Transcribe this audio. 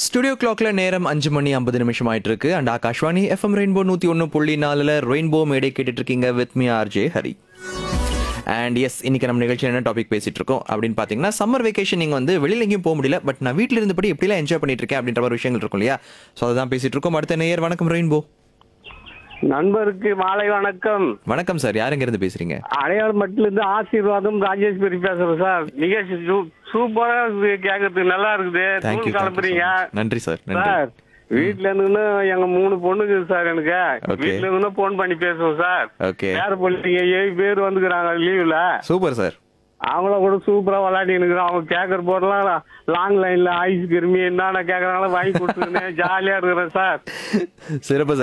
Studio கிளாக்ல நேரம் அஞ்சு மணி ஐம்பது நிமிஷம் ஆயிட்டு இருக்கு அண்ட் ஆகாஷ்வாணி எஃப்எம் ரெயின்போ நூத்தி ஒன்று புள்ளி நாலுல ரெயின்போ மேடை கேட்டுட்டு இருக்கீங்க with me RJ Hari and S இன்னைக்கு நம்ம நிகழ்ச்சியில் என்ன டாபிக் பேசிட்டு இருக்கோம் அப்படின்னு பார்த்தீங்கன்னா சம்மர் வெக்கேஷன் நீங்கள் வந்து வெளியில எங்கேயும் போக முடியல பட் நான் வீட்டில் இருந்தபடி எப்படிலாம் என்ஜாய் பண்ணிட்டு இருக்கேன் அப்படின்ற மாதிரி விஷயங்கள் இருக்கும் இல்லையா ஸோ அதான் பேசிட்டு இருக்கோம் அடுத்த நேயர் வணக்கம் ரெயின்போ நண்பருக்கு மாலை வணக்கம் வணக்கம் சார் யார் இருந்து பேசுறீங்க அடையாளமட்டில இருந்து ஆசீர்வாதம் ராஜேஸ்வரி பேசுறேன் சார் நிகழ்ச்சி சூ- சூப்பரா இருக்குது கேட்கறதுக்கு நல்லா இருக்குது தேங்க்யூ தூள் கிளம்புறீங்க நன்றி சார் நன்றி சார் வீட்டுல இருந்துன்னு எங்க மூணு பொண்ணுங்க சார் எனக்கு Okay. வீட்டுல இருந்து போன் பண்ணி பேசுவோம் சார் ஓகே வேற பிள்ளைங்க ஏழு பேர் வந்துக்கிறாங்க லீவ்ல சூப்பர் சார் அவங்கள கூட சூப்பரா விளையாடி இருக்கிறோம் அவங்க கேட்கற போதெல்லாம் லாங் லைன்ல ஐஸ் கிருமி என்னென்ன கேட்கறாங்களோ வாங்கி கொடுத்துருந்தேன் ஜாலியா இருக்கிறேன் சார் சிறப்பு